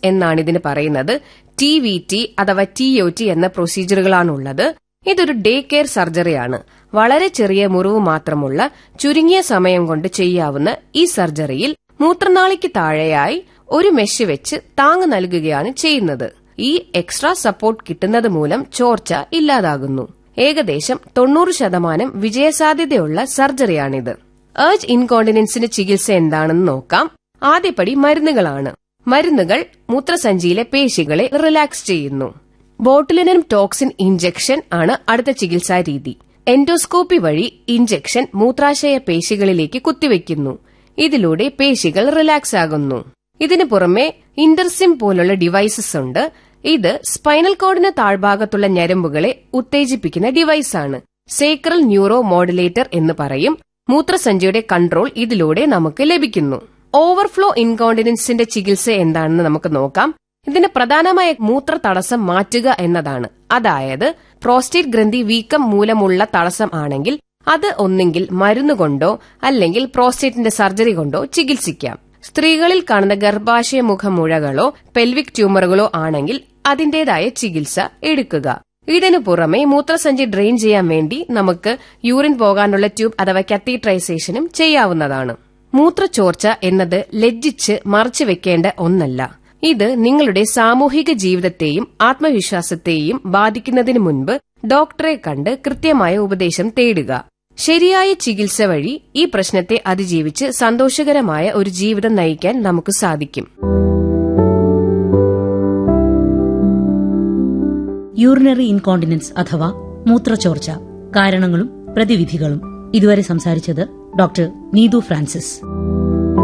എന്നാണ് ഇതിന് പറയുന്നത് ടി വി ടി അഥവാ ടി ഒ ടി എന്ന പ്രൊസീജിയറുകളാണുള്ളത് ഇതൊരു ഡേ കെയർ സർജറിയാണ് വളരെ ചെറിയ മുറിവ് മാത്രമുള്ള ചുരുങ്ങിയ സമയം കൊണ്ട് ചെയ്യാവുന്ന ഈ സർജറിയിൽ മൂത്രനാളിക്ക് താഴെയായി ഒരു മെഷ് വെച്ച് താങ്ങ് നൽകുകയാണ് ചെയ്യുന്നത് ഈ എക്സ്ട്രാ സപ്പോർട്ട് കിട്ടുന്നത് മൂലം ചോർച്ച ഇല്ലാതാകുന്നു ഏകദേശം തൊണ്ണൂറ് ശതമാനം വിജയസാധ്യതയുള്ള സർജറിയാണിത് ഏർജ് ഇൻകോണ്ടിനൻസിന് ചികിത്സ എന്താണെന്ന് നോക്കാം ആദ്യപടി മരുന്നുകളാണ് മരുന്നുകൾ മൂത്രസഞ്ചിയിലെ പേശികളെ റിലാക്സ് ചെയ്യുന്നു ബോട്ടുലിനം ടോക്സിൻ ഇഞ്ചക്ഷൻ ആണ് അടുത്ത ചികിത്സാ രീതി എൻഡോസ്കോപ്പി വഴി ഇഞ്ചക്ഷൻ മൂത്രാശയ പേശികളിലേക്ക് കുത്തിവെക്കുന്നു ഇതിലൂടെ പേശികൾ റിലാക്സ് ആകുന്നു ഇതിനു പുറമെ ഇന്റർസിം പോലുള്ള ഡിവൈസസ് ഉണ്ട് ഇത് സ്പൈനൽ കോഡിന് താഴ്ഭാഗത്തുള്ള ഞരമ്പുകളെ ഉത്തേജിപ്പിക്കുന്ന ഡിവൈസാണ് സേക്രൽ ന്യൂറോ മോഡുലേറ്റർ എന്ന് പറയും മൂത്രസഞ്ചിയുടെ കൺട്രോൾ ഇതിലൂടെ നമുക്ക് ലഭിക്കുന്നു ഓവർഫ്ലോ ഇൻകോണ്ടിനൻസിന്റെ ചികിത്സ എന്താണെന്ന് നമുക്ക് നോക്കാം ഇതിന് പ്രധാനമായ മൂത്ര തടസ്സം മാറ്റുക എന്നതാണ് അതായത് പ്രോസ്റ്റേറ്റ് ഗ്രന്ഥി വീക്കം മൂലമുള്ള തടസ്സം ആണെങ്കിൽ അത് ഒന്നെങ്കിൽ മരുന്നുകൊണ്ടോ അല്ലെങ്കിൽ പ്രോസ്റ്റേറ്റിന്റെ സർജറി കൊണ്ടോ ചികിത്സിക്കാം സ്ത്രീകളിൽ കാണുന്ന ഗർഭാശയ മുഖമുഴകളോ പെൽവിക് ട്യൂമറുകളോ ആണെങ്കിൽ അതിന്റേതായ ചികിത്സ എടുക്കുക ഇതിനു പുറമെ മൂത്രസഞ്ചി ഡ്രെയിൻ ചെയ്യാൻ വേണ്ടി നമുക്ക് യൂറിൻ പോകാനുള്ള ട്യൂബ് അഥവാ കത്തീട്രൈസേഷനും ചെയ്യാവുന്നതാണ് മൂത്രച്ചോർച്ച എന്നത് ലജ്ജിച്ച് മറച്ചു വെക്കേണ്ട ഒന്നല്ല ഇത് നിങ്ങളുടെ സാമൂഹിക ജീവിതത്തെയും ആത്മവിശ്വാസത്തെയും ബാധിക്കുന്നതിന് മുൻപ് ഡോക്ടറെ കണ്ട് കൃത്യമായ ഉപദേശം തേടുക ശരിയായ ചികിത്സ വഴി ഈ പ്രശ്നത്തെ അതിജീവിച്ച് സന്തോഷകരമായ ഒരു ജീവിതം നയിക്കാൻ നമുക്ക് സാധിക്കും യൂറിനറി ഇൻകോണ്ടിനൻസ് അഥവാ മൂത്രച്ചോർച്ച കാരണങ്ങളും പ്രതിവിധികളും ഇതുവരെ സംസാരിച്ചത് ഡോക്ടർ നീതു ഫ്രാൻസിസ്